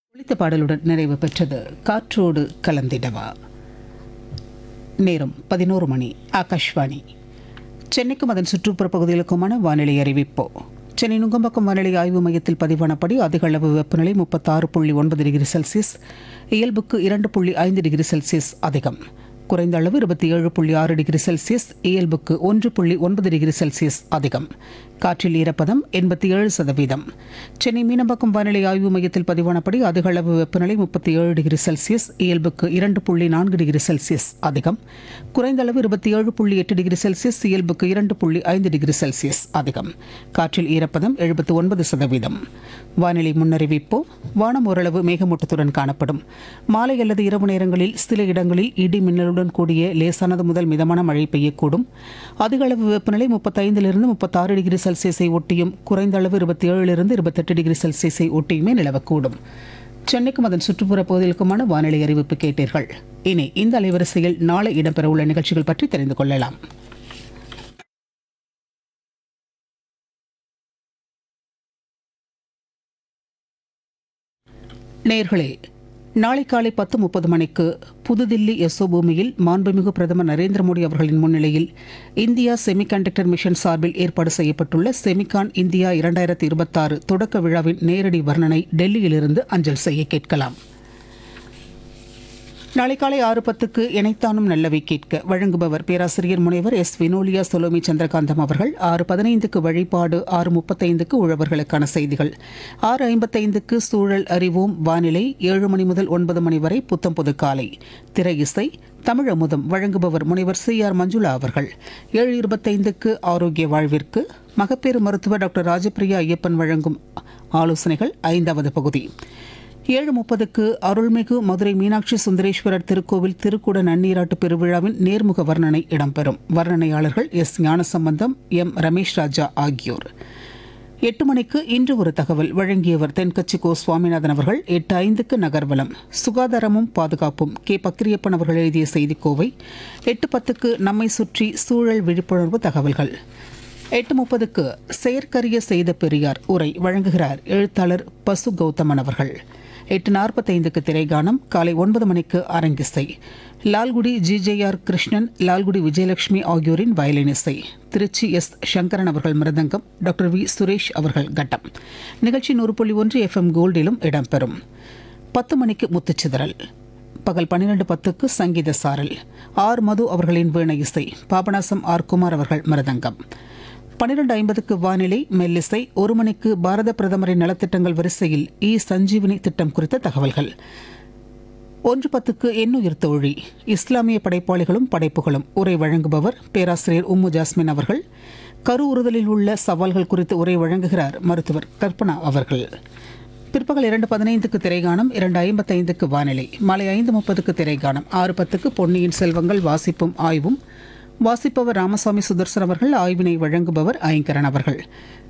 ஒலித்த பாடலுடன் நிறைவு பெற்றது காற்றோடு கலந்திடவா நேரம் பதினோரு மணி ஆகாஷ்வாணி சென்னைக்கும் அதன் சுற்றுப்புற பகுதிகளுக்குமான வானிலை அறிவிப்பு சென்னை நுங்கம்பாக்கம் வானிலை ஆய்வு மையத்தில் பதிவானபடி அதிக அளவு வெப்பநிலை முப்பத்தாறு புள்ளி ஒன்பது டிகிரி செல்சியஸ் இயல்புக்கு இரண்டு புள்ளி ஐந்து டிகிரி செல்சியஸ் அதிகம் குறைந்த அளவு இருபத்தி ஏழு புள்ளி ஆறு டிகிரி செல்சியஸ் இயல்புக்கு ஒன்று புள்ளி ஒன்பது டிகிரி செல்சியஸ் அதிகம் காற்றில் ஈரப்பதம் எண்பத்தி ஏழு சதவீதம் சென்னை மீனம்பாக்கம் வானிலை ஆய்வு மையத்தில் பதிவானபடி அதிக அளவு வெப்பநிலை முப்பத்தி ஏழு டிகிரி செல்சியஸ் இயல்புக்கு இரண்டு புள்ளி நான்கு டிகிரி செல்சியஸ் அதிகம் குறைந்த அளவு இருபத்தி ஏழு புள்ளி எட்டு டிகிரி செல்சியஸ் இயல்புக்கு இரண்டு புள்ளி ஐந்து டிகிரி செல்சியஸ் அதிகம் காற்றில் ஈரப்பதம் எழுபத்து ஒன்பது சதவீதம் வானிலை முன்னறிவிப்பு வானம் ஓரளவு மேகமூட்டத்துடன் காணப்படும் மாலை அல்லது இரவு நேரங்களில் சில இடங்களில் இடி மின்னலுடன் கூடிய லேசானது முதல் மிதமான மழை பெய்யக்கூடும் அதிக அளவு வெப்பநிலை முப்பத்தைந்திலிருந்து முப்பத்தாறு டிகிரி செல்சியஸை ஒட்டியும் குறைந்த அளவு இருபத்தி ஏழிலிருந்து இருபத்தெட்டு டிகிரி செல்சியஸை ஒட்டியுமே நிலவக்கூடும் சென்னைக்கும் அதன் சுற்றுப்புற பகுதிகளுக்குமான வானிலை அறிவிப்பு கேட்டீர்கள் இனி இந்த அலைவரிசையில் நாளை இடம்பெறவுள்ள நிகழ்ச்சிகள் பற்றி தெரிந்து கொள்ளலாம் நேர்களே நாளை காலை பத்து முப்பது மணிக்கு புதுதில்லி எஸ்ஓ பூமியில் மாண்புமிகு பிரதமர் நரேந்திர மோடி அவர்களின் முன்னிலையில் இந்தியா செமிகண்டக்டர் மிஷன் சார்பில் ஏற்பாடு செய்யப்பட்டுள்ள செமிகான் இந்தியா இரண்டாயிரத்தி இருபத்தாறு தொடக்க விழாவின் நேரடி வர்ணனை டெல்லியிலிருந்து அஞ்சல் செய்ய கேட்கலாம் நாளை காலை ஆறு பத்துக்கு இணைத்தானும் நல்லவை கேட்க வழங்குபவர் பேராசிரியர் முனைவர் எஸ் வினோலியா சொலோமி சந்திரகாந்தம் அவர்கள் ஆறு பதினைந்துக்கு வழிபாடு ஆறு முப்பத்தைந்துக்கு உழவர்களுக்கான செய்திகள் ஆறு ஐம்பத்தைந்துக்கு சூழல் அறிவோம் வானிலை ஏழு மணி முதல் ஒன்பது மணி வரை புத்தம் புது காலை திரை இசை தமிழ் அமுதம் வழங்குபவர் முனைவர் சி ஆர் மஞ்சுளா அவர்கள் ஏழு இருபத்தைந்துக்கு ஆரோக்கிய வாழ்விற்கு மகப்பேறு மருத்துவர் டாக்டர் ராஜபிரியா ஐயப்பன் வழங்கும் ஆலோசனைகள் ஐந்தாவது பகுதி ஏழு முப்பதுக்கு அருள்மிகு மதுரை மீனாட்சி சுந்தரேஸ்வரர் திருக்கோவில் திருக்குட நன்னீராட்டு பெருவிழாவின் நேர்முக வர்ணனை இடம்பெறும் வர்ணனையாளர்கள் எஸ் ஞானசம்பந்தம் எம் ரமேஷ் ராஜா ஆகியோர் எட்டு மணிக்கு இன்று ஒரு தகவல் வழங்கியவர் தென்கட்சி கோ சுவாமிநாதன் அவர்கள் எட்டு ஐந்துக்கு நகர்வலம் சுகாதாரமும் பாதுகாப்பும் கே பக்கிரியப்பன் அவர்கள் எழுதிய செய்திக்கோவை எட்டு பத்துக்கு நம்மை சுற்றி சூழல் விழிப்புணர்வு தகவல்கள் எட்டு முப்பதுக்கு செயற்கரிய செய்த பெரியார் உரை வழங்குகிறார் எழுத்தாளர் பசு கௌதமன் அவர்கள் எட்டு நாற்பத்தைந்துக்கு திரைகானம் காலை ஒன்பது மணிக்கு அரங்கிசை லால்குடி ஜிஜேஆர் கிருஷ்ணன் லால்குடி விஜயலட்சுமி ஆகியோரின் வயலின் இசை திருச்சி எஸ் சங்கரன் அவர்கள் மிருதங்கம் டாக்டர் வி சுரேஷ் அவர்கள் கட்டம் நிகழ்ச்சி நூறு புள்ளி ஒன்று எஃப்எம் கோல்டிலும் இடம்பெறும் பத்து மணிக்கு முத்துச்சிதறல் பகல் பன்னிரண்டு பத்துக்கு சங்கீத சாரல் ஆர் மது அவர்களின் வீண இசை பாபநாசம் ஆர் குமார் அவர்கள் மிருதங்கம் பன்னிரண்டு ஐம்பதுக்கு வானிலை மெல்லிசை ஒரு மணிக்கு பாரத பிரதமரின் நலத்திட்டங்கள் வரிசையில் இ சஞ்சீவினி திட்டம் குறித்த தகவல்கள் ஒன்று பத்துக்கு எண்ணுயிர் தோழி இஸ்லாமிய படைப்பாளிகளும் படைப்புகளும் உரை வழங்குபவர் பேராசிரியர் உம்மு ஜாஸ்மின் அவர்கள் கரு உறுதலில் உள்ள சவால்கள் குறித்து உரை வழங்குகிறார் மருத்துவர் கற்பனா அவர்கள் பிற்பகல் இரண்டு பதினைந்துக்கு திரைகாணம் இரண்டு ஐம்பத்தைந்துக்கு வானிலை மாலை ஐந்து முப்பதுக்கு திரைகாணம் ஆறு பத்துக்கு பொன்னியின் செல்வங்கள் வாசிப்பும் ஆய்வும் வாசிப்பவர் ராமசாமி சுதர்சன் அவர்கள் ஆய்வினை வழங்குபவர் ஐங்கரன் அவர்கள்